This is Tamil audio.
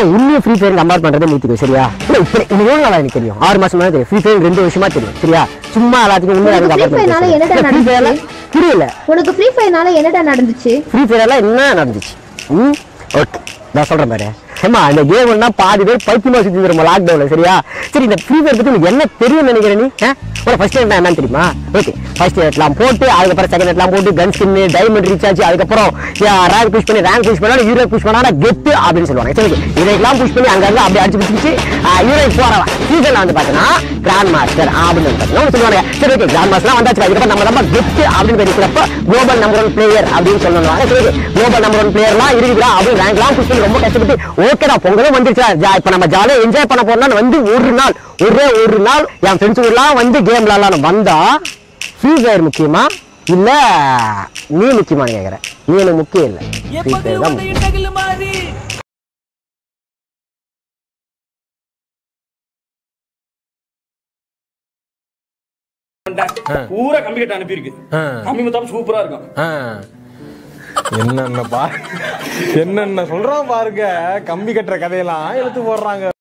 இன்னும் ஃப்ரீ ஃபயர் கம்பேர் பண்றது நீத்துக்கு சரியா இல்ல இப்ப இன்னும் எவ்வளவு நாளா எனக்கு தெரியும் ஆறு மாசமா தெரியும் ஃப்ரீ ஃபயர் ரெண்டு வருஷமா தெரியும் சரியா சும்மா எல்லாத்துக்கும் உண்மையா உனக்கு கம்பேர் Free Fire-னால என்னடா ஃப்ரீ ஃபயர்ல நடந்துச்சு? புரியல உனக்கு ஃப்ரீ ஃபயர்னால என்னடா நடந்துச்சு ஃப்ரீ ஃபயர்ல என்ன நடந்துச்சு ம் ஓகே நான் சொல்றேன் பாரு ஏமா இந்த கேம்னா பாதி பேர் பைத்தியமா சுத்தி நம்ம லாக்டவுன்ல சரியா சரி இந்த ஃப்ரீ ஃபயர் பத்தி உனக்கு என்ன தெரியும் நினைக்கிற நீ ஒரு ஃபர்ஸ்ட் எய்ட் என்னன்னு தெரியுமா ஓகே ஃபர்ஸ்ட் எய்ட்லாம் போட்டு அதுக்கப்புறம் செகண்ட் எய்ட்லாம் போட்டு கன் ஸ்கின் டைமண்ட் ரீசார்ஜ் அதுக்கப்புறம் ரேங்க் புஷ் பண்ணி ரேங்க் புஷ் பண்ணா யூரோ புஷ் பண்ணா கெத்து அப்படின்னு சொல்லுவாங்க சரி இதெல்லாம் புஷ் பண்ணி அங்கங்க அப்படியே அடிச்சு பிடிச்சி யூரோ போறவன் சீசன்ல வந்து பாத்தீங்கன்னா கிராண்ட் மாஸ்டர் அப்படின்னு வந்து பாத்தீங்கன்னா ஒண்ணு சொல்லுவாங்க சரி ஓகே கிராண்ட் மாஸ்டர் வந்தாச்சு அதுக்கப்புறம் நம்ம நம்ம கெத்து அப்படின்னு பேசிக்கிறப்ப குளோபல் நம்பர் ஒன் பிளேயர் அப்படின்னு சொல்லுவாங்க சரி குளோபல் நம்பர் ஒன் பிளேயர்லாம் இருக்குதா அப்படின்னு ரேங்க்லாம் புஷ் பண்ணி ரொம்ப கஷ்டப்பட்டு ஓகேடா பொங்கலும் வந்துருச்சா ஜா- இப்ப நம்ம ஜாலியா என்ஜாய் பண்ண போறோம்னா வந்து ஒரு நாள் ஒரே ஒரு நாள் என் ஃப்ரெண்ட்ஸ் எல்லாம் வந்து கேம் விளாடலாம் வந்தா ஃப்ரீ ஃபயர் முக்கியமா இல்ல நீ முக்கியமான்னு கேக்குறேன் நீ எனக்கு முக்கியம் இல்ல ஃப்ரீ ஃபயர் தான் முக்கியம். பூரா கம்பி கட்ட அனுப்பியிருக்கு கம்பி முத்தாப்பு சூப்பரா இருக்கும் ஆ. என்னென்ன பா என்னென்ன சொல்றான் பாருங்க கம்பி கட்டுற கதையெல்லாம் எடுத்து போடுறாங்க